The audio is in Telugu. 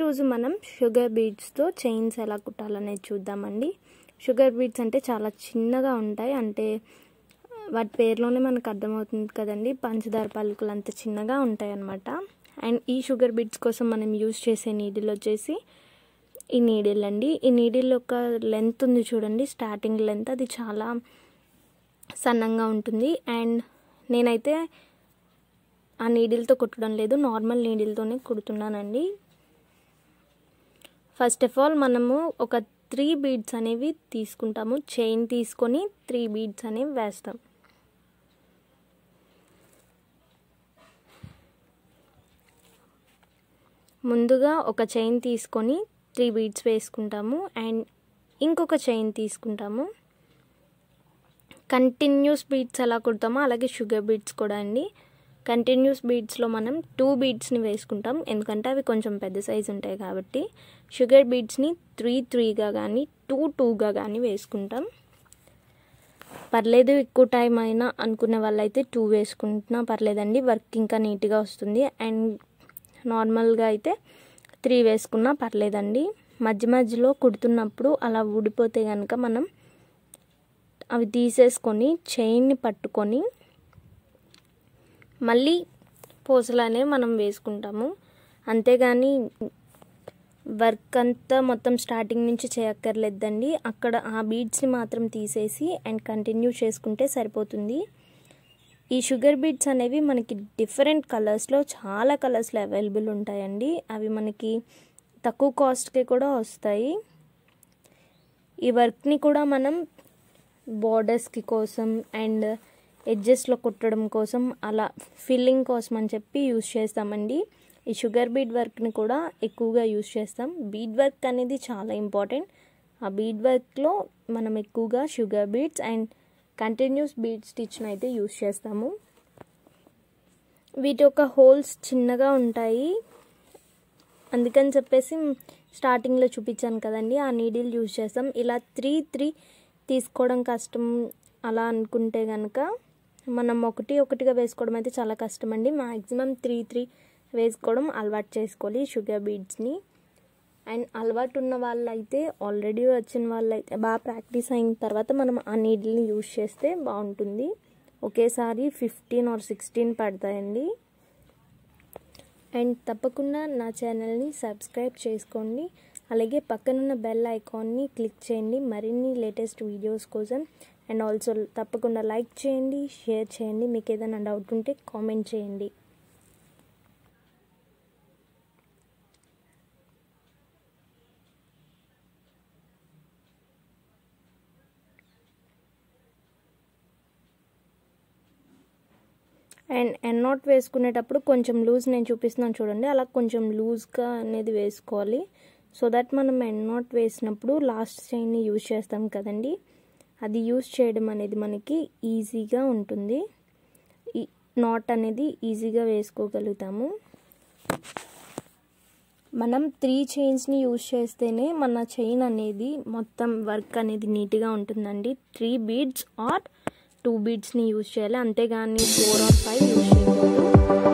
ఈరోజు మనం షుగర్ బీడ్స్తో చైన్స్ ఎలా కుట్టాలనేది చూద్దామండి షుగర్ బీడ్స్ అంటే చాలా చిన్నగా ఉంటాయి అంటే వాటి పేరులోనే మనకు అర్థమవుతుంది కదండి పంచదార పలుకులు అంత చిన్నగా ఉంటాయి అన్నమాట అండ్ ఈ షుగర్ బీడ్స్ కోసం మనం యూజ్ చేసే నీడిల్ వచ్చేసి ఈ నీడిల్ అండి ఈ నీడిల్ యొక్క లెంత్ ఉంది చూడండి స్టార్టింగ్ లెంత్ అది చాలా సన్నంగా ఉంటుంది అండ్ నేనైతే ఆ నీడిల్తో కుట్టడం లేదు నార్మల్ నీడిల్తోనే కుడుతున్నానండి ఫస్ట్ ఆఫ్ ఆల్ మనము ఒక త్రీ బీడ్స్ అనేవి తీసుకుంటాము చైన్ తీసుకొని త్రీ బీడ్స్ అనేవి వేస్తాం ముందుగా ఒక చైన్ తీసుకొని త్రీ బీడ్స్ వేసుకుంటాము అండ్ ఇంకొక చైన్ తీసుకుంటాము కంటిన్యూస్ బీడ్స్ ఎలా కుడతామో అలాగే షుగర్ బీడ్స్ కూడా అండి కంటిన్యూస్ బీడ్స్లో మనం టూ బీడ్స్ని వేసుకుంటాం ఎందుకంటే అవి కొంచెం పెద్ద సైజు ఉంటాయి కాబట్టి షుగర్ బీడ్స్ని త్రీ త్రీగా కానీ టూ టూగా కానీ వేసుకుంటాం పర్లేదు ఎక్కువ టైం అయినా అనుకునే వాళ్ళైతే టూ వేసుకుంటున్నా పర్లేదండి వర్క్ ఇంకా నీట్గా వస్తుంది అండ్ నార్మల్గా అయితే త్రీ వేసుకున్నా పర్లేదండి మధ్య మధ్యలో కుడుతున్నప్పుడు అలా ఊడిపోతే కనుక మనం అవి తీసేసుకొని చైన్ని పట్టుకొని మళ్ళీ పూసలనే మనం వేసుకుంటాము అంతేగాని వర్క్ అంతా మొత్తం స్టార్టింగ్ నుంచి చేయక్కర్లేదండి అక్కడ ఆ బీడ్స్ని మాత్రం తీసేసి అండ్ కంటిన్యూ చేసుకుంటే సరిపోతుంది ఈ షుగర్ బీడ్స్ అనేవి మనకి డిఫరెంట్ కలర్స్లో చాలా కలర్స్లో అవైలబుల్ ఉంటాయండి అవి మనకి తక్కువ కాస్ట్కి కూడా వస్తాయి ఈ వర్క్ని కూడా మనం బోర్డర్స్కి కోసం అండ్ ఎడ్జెస్లో కుట్టడం కోసం అలా ఫిల్లింగ్ కోసం అని చెప్పి యూస్ చేస్తామండి ఈ షుగర్ బీడ్ వర్క్ని కూడా ఎక్కువగా యూస్ చేస్తాం బీడ్ వర్క్ అనేది చాలా ఇంపార్టెంట్ ఆ బీడ్ వర్క్లో మనం ఎక్కువగా sugar beads and continuous bead స్టిచ్ని అయితే యూస్ చేస్తాము వీటి యొక్క హోల్స్ చిన్నగా ఉంటాయి అందుకని చెప్పేసి స్టార్టింగ్లో చూపించాను కదండి ఆ నీడిల్ యూజ్ చేస్తాం ఇలా త్రీ త్రీ తీసుకోవడం కష్టం అలా అనుకుంటే కనుక మనం ఒకటి ఒకటిగా వేసుకోవడం అయితే చాలా కష్టం అండి మ్యాక్సిమం త్రీ త్రీ వేసుకోవడం అలవాటు చేసుకోవాలి షుగర్ బీడ్స్ని అండ్ అలవాటు ఉన్న వాళ్ళైతే ఆల్రెడీ వచ్చిన వాళ్ళైతే బాగా ప్రాక్టీస్ అయిన తర్వాత మనం ఆ నీడిల్ని యూజ్ చేస్తే బాగుంటుంది ఒకేసారి ఫిఫ్టీన్ ఆర్ సిక్స్టీన్ పడతాయండి అండ్ తప్పకుండా నా ఛానల్ని సబ్స్క్రైబ్ చేసుకోండి అలాగే పక్కనున్న బెల్ ఐకాన్ని క్లిక్ చేయండి మరిన్ని లేటెస్ట్ వీడియోస్ కోసం అండ్ ఆల్సో తప్పకుండా లైక్ చేయండి షేర్ చేయండి మీకు ఏదైనా డౌట్ ఉంటే కామెంట్ చేయండి అండ్ ఎన్ నాట్ వేసుకునేటప్పుడు కొంచెం లూజ్ నేను చూపిస్తున్నాను చూడండి అలా కొంచెం లూజ్గా అనేది వేసుకోవాలి సో దట్ మనం ఎన్ నాట్ వేసినప్పుడు లాస్ట్ చైన్ని యూజ్ చేస్తాం కదండి అది యూజ్ చేయడం అనేది మనకి ఈజీగా ఉంటుంది ఈ నాట్ అనేది ఈజీగా వేసుకోగలుగుతాము మనం త్రీ చైన్స్ని యూజ్ చేస్తేనే మన చైన్ అనేది మొత్తం వర్క్ అనేది నీట్గా ఉంటుందండి త్రీ బీడ్స్ ఆర్ టూ బీడ్స్ని యూజ్ చేయాలి అంతేగాని ఫోర్ ఆర్ ఫైవ్ యూజ్ చేయకూడదు